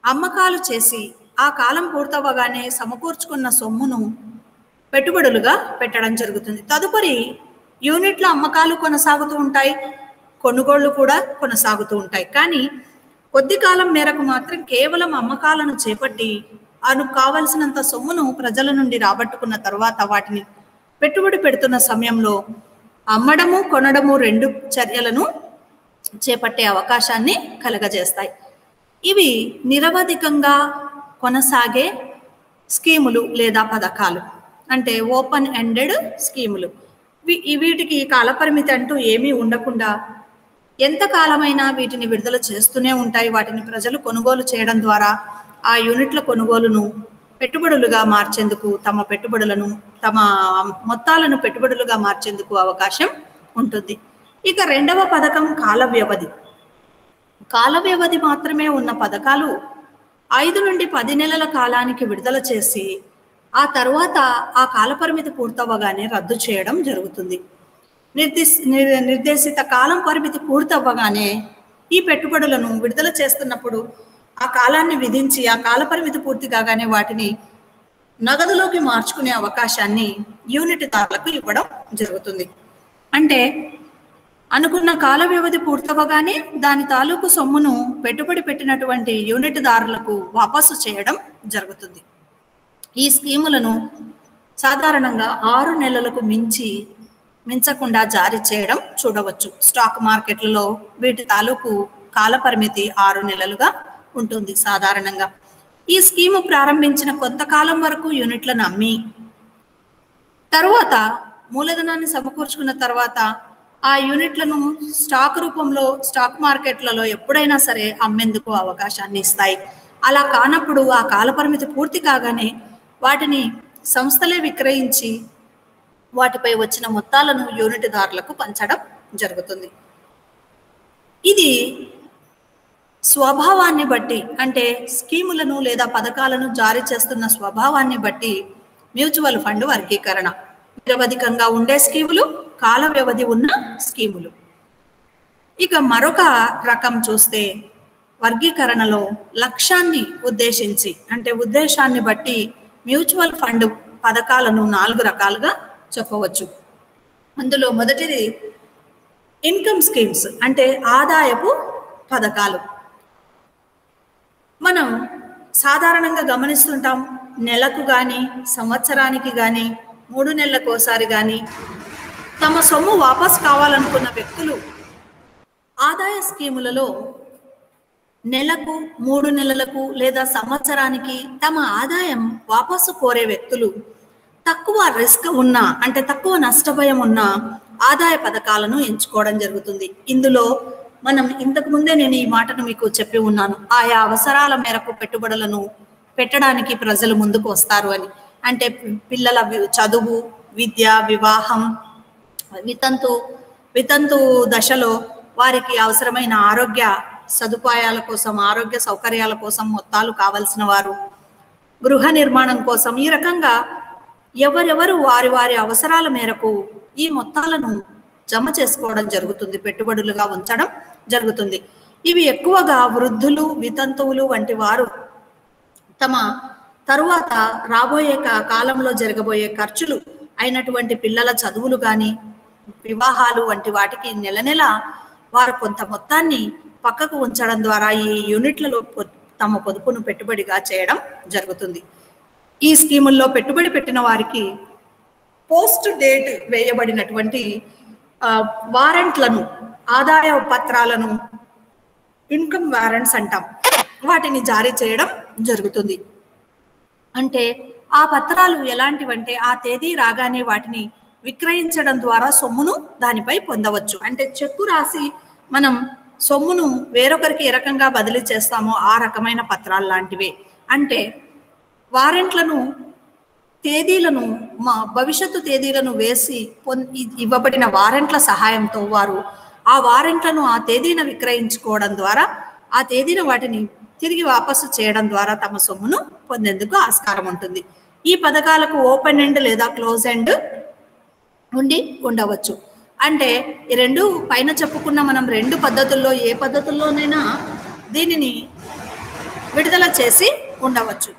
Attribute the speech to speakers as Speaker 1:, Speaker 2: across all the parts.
Speaker 1: అమ్మకాలు చేసి ఆ కాలం పూర్తవగానే సమకూర్చుకున్న సొమ్మును పెట్టుబడులుగా పెట్టడం జరుగుతుంది తదుపరి యూనిట్ల అమ్మకాలు కొనసాగుతూ ఉంటాయి కొనుగోళ్లు కూడా కొనసాగుతూ ఉంటాయి కానీ కొద్ది కాలం మేరకు మాత్రం కేవలం అమ్మకాలను చేపట్టి అను కావలసినంత సొమ్మును ప్రజల నుండి రాబట్టుకున్న తర్వాత వాటిని పెట్టుబడి పెడుతున్న సమయంలో అమ్మడము కొనడము రెండు చర్యలను చేపట్టే అవకాశాన్ని కలగజేస్తాయి ఇవి నిరవధికంగా కొనసాగే స్కీములు లేదా పథకాలు అంటే ఓపెన్ ఎండెడ్ స్కీములు వీ- ఈ వీటికి కాలపరిమితి అంటూ ఏమీ ఉండకుండా ఎంత కాలమైనా వీటిని విడుదల చేస్తూనే ఉంటాయి వాటిని ప్రజలు కొనుగోలు చేయడం ద్వారా ఆ యూనిట్ల కొనుగోలును పెట్టుబడులుగా మార్చేందుకు తమ పెట్టుబడులను తమ మొత్తాలను పెట్టుబడులుగా మార్చేందుకు అవకాశం ఉంటుంది ఇక రెండవ పథకం కాల వ్యవధి కాల వ్యవధి మాత్రమే ఉన్న పథకాలు ఐదు నుండి పది నెలల కాలానికి విడుదల చేసి ఆ తర్వాత ఆ కాలపరిమితి పూర్తవగానే రద్దు చేయడం జరుగుతుంది నిర్దిశ్ నిర్- నిర్దేశిత కాలం పరిమితి పూర్తవ్వగానే ఈ పెట్టుబడులను విడుదల చేస్తున్నప్పుడు ఆ కాలాన్ని విధించి ఆ కాల పరిమితి పూర్తి కాగానే వాటిని నగదులోకి మార్చుకునే అవకాశాన్ని యూనిట్ దారులకు ఇవ్వడం జరుగుతుంది అంటే అనుకున్న కాల వ్యవధి పూర్తవగానే దాని తాలూకు సొమ్మును పెట్టుబడి పెట్టినటువంటి యూనిట్ దారులకు వాపసు చేయడం జరుగుతుంది ఈ స్కీములను సాధారణంగా ఆరు నెలలకు మించి మించకుండా జారీ చేయడం చూడవచ్చు స్టాక్ మార్కెట్లలో వీటి తాలూకు కాల పరిమితి ఆరు నెలలుగా ఉంటుంది సాధారణంగా ఈ స్కీము ప్రారంభించిన కొంతకాలం వరకు యూనిట్లను అమ్మి తరువాత మూలధనాన్ని సమకూర్చుకున్న తర్వాత ఆ యూనిట్లను స్టాక్ రూపంలో స్టాక్ మార్కెట్లలో ఎప్పుడైనా సరే అమ్మేందుకు అవకాశాన్ని ఇస్తాయి అలా కానప్పుడు ఆ కాలపరిమితి పూర్తి కాగానే వాటిని సంస్థలే విక్రయించి వాటిపై వచ్చిన మొత్తాలను యూనిట్దారులకు పంచడం జరుగుతుంది ఇది స్వభావాన్ని బట్టి అంటే స్కీములను లేదా పథకాలను జారీ చేస్తున్న స్వభావాన్ని బట్టి మ్యూచువల్ ఫండ్ వర్గీకరణ నిరవధికంగా ఉండే స్కీములు కాల వ్యవధి ఉన్న స్కీములు ఇక మరొక రకం చూస్తే వర్గీకరణలో లక్ష్యాన్ని ఉద్దేశించి అంటే ఉద్దేశాన్ని బట్టి మ్యూచువల్ ఫండ్ పథకాలను నాలుగు రకాలుగా చెప్పవచ్చు అందులో మొదటిది ఇన్కమ్ స్కీమ్స్ అంటే ఆదాయపు పథకాలు మనం సాధారణంగా గమనిస్తుంటాం నెలకు కానీ సంవత్సరానికి కానీ మూడు నెలలకు ఒకసారి కానీ తమ సొమ్ము వాపస్ కావాలనుకున్న వ్యక్తులు ఆదాయ స్కీములలో నెలకు మూడు నెలలకు లేదా సంవత్సరానికి తమ ఆదాయం వాపసు కోరే వ్యక్తులు తక్కువ రిస్క్ ఉన్న అంటే తక్కువ నష్టభయం ఉన్న ఆదాయ పథకాలను ఎంచుకోవడం జరుగుతుంది ఇందులో మనం ఇంతకు ముందే నేను ఈ మాటను మీకు చెప్పి ఉన్నాను ఆయా అవసరాల మేరకు పెట్టుబడులను పెట్టడానికి ప్రజలు ముందుకు వస్తారు అని అంటే పి- పిల్లల వి- చదువు విద్య వివాహం వితంతు వితంతు దశలో వారికి అవసరమైన ఆరోగ్య సదుపాయాల కోసం ఆరోగ్య సౌకర్యాల కోసం మొత్తాలు కావలసిన వారు గృహ నిర్మాణం కోసం ఈ రకంగా ఎవరెవరు వారి వారి అవసరాల మేరకు ఈ మొత్తాలను జమ చేసుకోవడం జరుగుతుంది పెట్టుబడులుగా ఉంచడం జరుగుతుంది ఇవి ఎక్కువగా వృద్ధులు వితంతువులు వంటి వారు తమ తరువాత రాబోయే కా- కాలంలో జరగబోయే ఖర్చులు అయినటువంటి పిల్లల చదువులు కానీ వివాహాలు వంటి వాటికి నెల నెల వారు కొంత మొత్తాన్ని పక్కకు ఉంచడం ద్వారా ఈ యూనిట్లలో పొ- తమ పొదుపును పెట్టుబడిగా చేయడం జరుగుతుంది ఈ స్కీముల్లో పెట్టుబడి పెట్టిన వారికి పోస్ట్ డేట్ వేయబడినటువంటి ఆ, వారెంట్లను ఆదాయ పత్రాలను ఇన్కమ్ వారెంట్స్ అంటాం వాటిని జారీ చేయడం జరుగుతుంది అంటే ఆ పత్రాలు ఎలాంటివంటే ఆ తేదీ రాగానే వాటిని విక్రయించడం ద్వారా సొమ్మును దానిపై పొందవచ్చు అంటే చెక్కు రాసి మనం సొమ్మును వేరొకరికి ఏ రకంగా బదిలీ చేస్తామో ఆ రకమైన పత్రాలు లాంటివే అంటే వారెంట్లను తేదీలను మా భవిష్యత్తు తేదీలను వేసి పొన్- ఇ- ఇవ్వబడిన వారెంట్ల సహాయంతో వారు ఆ వారెంట్లను ఆ తేదీన విక్రయించుకోవడం ద్వారా ఆ తేదీన వాటిని తిరిగి వాపసు చేయడం ద్వారా తమ సొమ్మును పొందేందుకు ఆస్కారం ఉంటుంది ఈ పథకాలకు ఓపెన్ ఎండ్ లేదా క్లోజ్ ఎండ్ ఉండి ఉండవచ్చు అంటే ఈ రెండు పైన చెప్పుకున్న మనం రెండు పద్ధతుల్లో ఏ పద్ధతుల్లోనైనా దీనిని విడుదల చేసి ఉండవచ్చు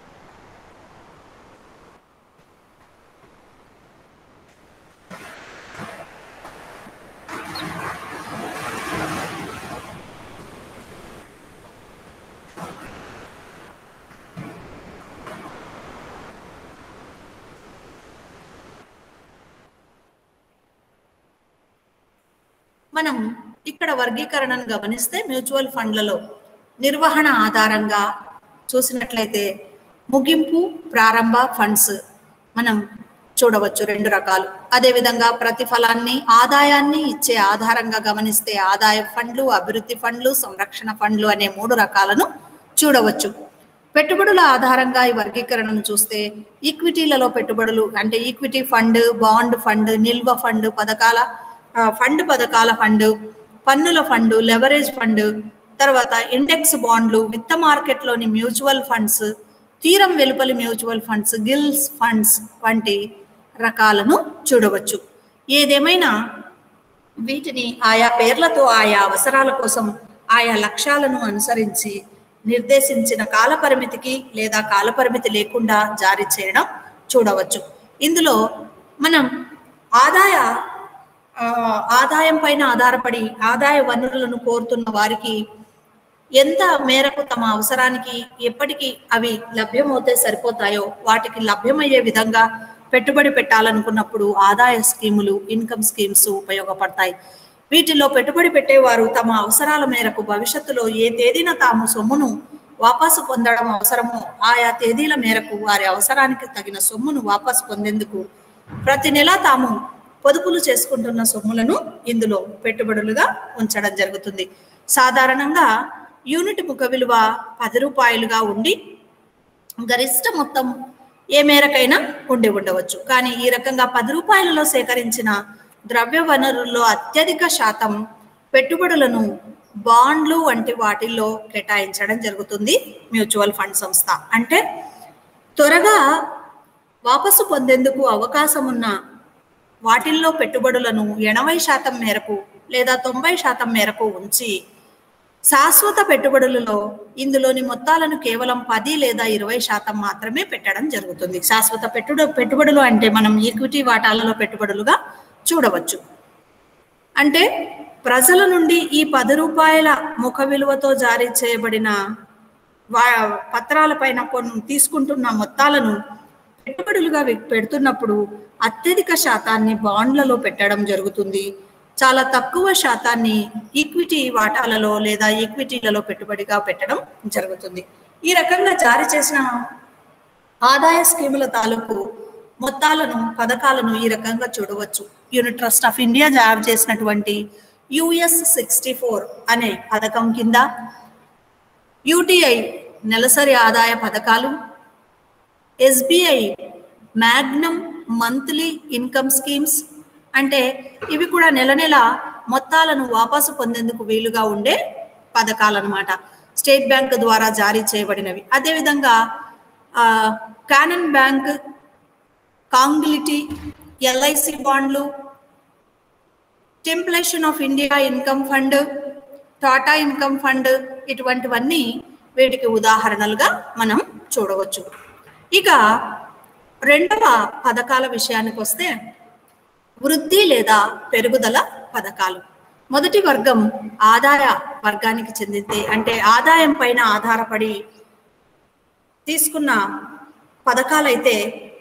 Speaker 1: మనం ఇక్కడ వర్గీకరణను గమనిస్తే మ్యూచువల్ ఫండ్లలో నిర్వహణ ఆధారంగా చూసినట్లయితే ముగింపు ప్రారంభ ఫండ్స్ మనం చూడవచ్చు రెండు రకాలు అదేవిధంగా ప్రతిఫలాన్ని ఆదాయాన్ని ఇచ్చే ఆధారంగా గమనిస్తే ఆదాయ ఫండ్లు అభివృద్ధి ఫండ్లు సంరక్షణ ఫండ్లు అనే మూడు రకాలను చూడవచ్చు పెట్టుబడుల ఆధారంగా ఈ వర్గీకరణను చూస్తే ఈక్విటీలలో పెట్టుబడులు అంటే ఈక్విటీ ఫండ్ బాండ్ ఫండ్ నిల్వ ఫండ్ పథకాల ఆ, ఫండ్ పథకాల ఫండ్ పన్నుల ఫండ్ లెవరేజ్ ఫండ్ తర్వాత ఇండెక్స్ బాండ్లు విత్త మార్కెట్లోని మ్యూచువల్ ఫండ్స్ తీరం వెలుపలి మ్యూచువల్ ఫండ్స్ గిల్స్ ఫండ్స్ వంటి రకాలను చూడవచ్చు ఏదేమైనా వీటిని ఆయా పేర్లతో ఆయా అవసరాల కోసం ఆయా లక్ష్యాలను అనుసరించి నిర్దేశించిన కాలపరిమితికి లేదా కాలపరిమితి లేకుండా జారీ చేయడం చూడవచ్చు ఇందులో మనం ఆదాయ ఆ, ఆదాయం పైన ఆధారపడి ఆదాయ వనరులను కోరుతున్న వారికి ఎంత మేరకు తమ అవసరానికి ఎప్పటికీ అవి లభ్యమవుతే సరిపోతాయో వాటికి లభ్యమయ్యే విధంగా పెట్టుబడి పెట్టాలనుకున్నప్పుడు ఆదాయ స్కీములు ఇన్కమ్ స్కీమ్స్ ఉపయోగపడతాయి వీటిలో పెట్టుబడి పెట్టేవారు తమ అవసరాల మేరకు భవిష్యత్తులో ఏ తేదీన తాము సొమ్మును వాపసు పొందడం అవసరమో ఆయా తేదీల మేరకు వారి అవసరానికి తగిన సొమ్మును వాపసు పొందేందుకు ప్రతి నెల తాము పొదుపులు చేసుకుంటున్న సొమ్ములను ఇందులో పెట్టుబడులుగా ఉంచడం జరుగుతుంది సాధారణంగా యూనిట్ ముఖ విలువ పది రూపాయలుగా ఉండి గరిష్ట మొత్తం ఏ మేరకైనా ఉండి ఉండవచ్చు కానీ ఈ రకంగా పది రూపాయలలో సేకరించిన ద్రవ్య వనరుల్లో అత్యధిక శాతం పెట్టుబడులను బాండ్లు వంటి వాటిల్లో కేటాయించడం జరుగుతుంది మ్యూచువల్ ఫండ్ సంస్థ అంటే త్వరగా వాపసు పొందేందుకు అవకాశం ఉన్న వాటిల్లో పెట్టుబడులను ఎనభై శాతం మేరకు లేదా తొంభై శాతం మేరకు ఉంచి శాశ్వత పెట్టుబడులలో ఇందులోని మొత్తాలను కేవలం పది లేదా ఇరవై శాతం మాత్రమే పెట్టడం జరుగుతుంది శాశ్వత పెట్టుబడు పెట్టుబడులు అంటే మనం ఈక్విటీ వాటాలలో పెట్టుబడులుగా చూడవచ్చు అంటే ప్రజల నుండి ఈ పది రూపాయల ముఖ విలువతో జారీ చేయబడిన వా పత్రాలపైన కొన్ని తీసుకుంటున్న మొత్తాలను పెట్టుబడులుగా వె- పెడుతున్నప్పుడు అత్యధిక శాతాన్ని బాండ్లలో పెట్టడం జరుగుతుంది చాలా తక్కువ శాతాన్ని ఈక్విటీ వాటాలలో లేదా ఈక్విటీలలో పెట్టుబడిగా పెట్టడం జరుగుతుంది ఈ రకంగా జారీ చేసిన ఆదాయ స్కీముల తాలూకు మొత్తాలను పథకాలను ఈ రకంగా చూడవచ్చు యూనిట్ ట్రస్ట్ ఆఫ్ ఇండియా జారీ చేసినటువంటి యుఎస్ సిక్స్టీ ఫోర్ అనే పథకం కింద యూటీఐ నెలసరి ఆదాయ పథకాలు SBI magnum monthly income schemes అంటే ఇవి కూడా నెల నెల మొత్తాలను వాపసు పొందేందుకు వీలుగా ఉండే పథకాలు అనమాట స్టేట్ బ్యాంక్ ద్వారా జారీ చేయబడినవి అదేవిధంగా ఆ, కానన్ బ్యాంక్ కాంగిలిటీ ఎల్ఐసి బాండ్లు Templeton of India income fund Tata income fund ఇటువంటివన్నీ వీటికి ఉదాహరణలుగా మనం చూడవచ్చు ఇక రెండవ పథకాల విషయానికి వస్తే వృద్ధి లేదా పెరుగుదల పథకాలు మొదటి వర్గం ఆదాయ వర్గానికి చెందితే అంటే ఆదాయం పైన ఆధారపడి తీసుకున్న పథకాలైతే